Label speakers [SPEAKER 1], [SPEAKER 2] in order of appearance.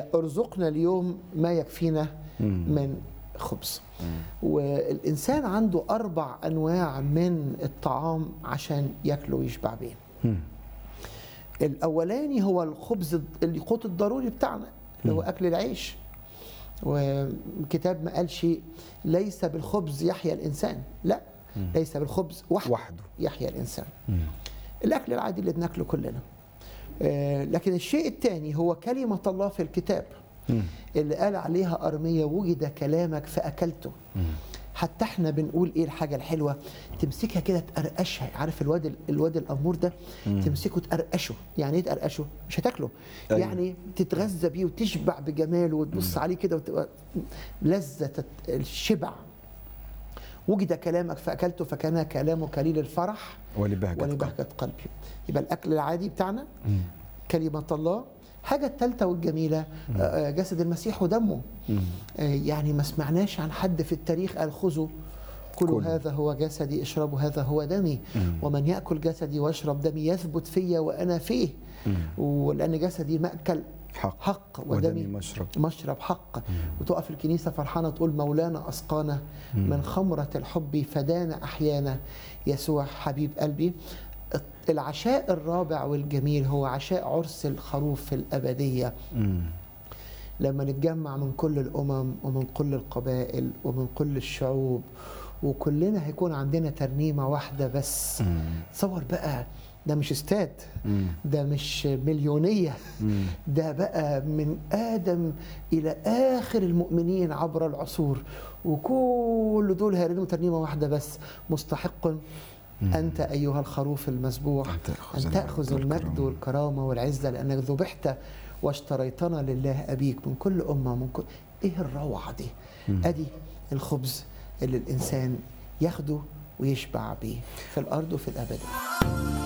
[SPEAKER 1] ارزقنا اليوم ما يكفينا من خبز والإنسان عنده أربع أنواع من الطعام عشان ياكله ويشبع بيه الأولاني هو الخبز القوت الضروري بتاعنا اللي هو أكل العيش والكتاب ما قالش ليس بالخبز يحيا الإنسان لا ليس بالخبز وحده,
[SPEAKER 2] وحده.
[SPEAKER 1] يحيا الإنسان الأكل العادي اللي بناكله كلنا آه، لكن الشيء الثاني هو كلمة الله في الكتاب اللي قال عليها أرمية وجد كلامك فأكلته حتى احنا بنقول ايه الحاجه الحلوه تمسكها كده تقرقشها عارف الواد الواد الامور ده تمسكه تقرقشه يعني ايه تقرقشه مش هتاكله
[SPEAKER 2] أيوة.
[SPEAKER 1] يعني تتغذى بيه وتشبع بجماله وتبص عليه كده وتبقى لذه الشبع وجد كلامك فاكلته فكان كلامك قليل الفرح
[SPEAKER 2] ولبهجة قلب.
[SPEAKER 1] ولبهجة قلبي يبقى الأكل العادي بتاعنا كلمة الله حاجة الثالثة والجميلة آه، جسد المسيح ودمه آه، يعني ما سمعناش عن حد في التاريخ قال خذوا كلوا
[SPEAKER 2] كل.
[SPEAKER 1] هذا هو جسدي اشربوا هذا هو دمي ومن يأكل جسدي ويشرب دمي يثبت فيا وأنا فيه ولأن جسدي مأكل
[SPEAKER 2] حق.
[SPEAKER 1] حق
[SPEAKER 2] ودمي
[SPEAKER 1] ودمي
[SPEAKER 2] مشرب.
[SPEAKER 1] مشرب حق وتقف الكنيسة فرحانة تقول مولانا أسقانا من خمرة الحب فدانا أحيانا يسوع حبيب قلبي العشاء الرابع والجميل هو عشاء عرس الخروف في الأبدية لما نتجمع من كل الأمم ومن كل القبائل ومن كل الشعوب وكلنا هيكون عندنا ترنيمة واحدة بس تصور بقى ده مش استاد ده مش مليونية ده بقى من آدم إلى آخر المؤمنين عبر العصور وكل دول هيرنموا ترنيمة واحدة بس مستحق أنت أيها الخروف المذبوح
[SPEAKER 2] أن تأخذ
[SPEAKER 1] أن تأخذ
[SPEAKER 2] المجد
[SPEAKER 1] المجد والكرامة والعزة لأنك ذبحت واشتريتنا لله أبيك من كل أمة من كل إيه الروعة دي أدي الخبز اللي الإنسان ياخده ويشبع بيه في الأرض وفي الأبد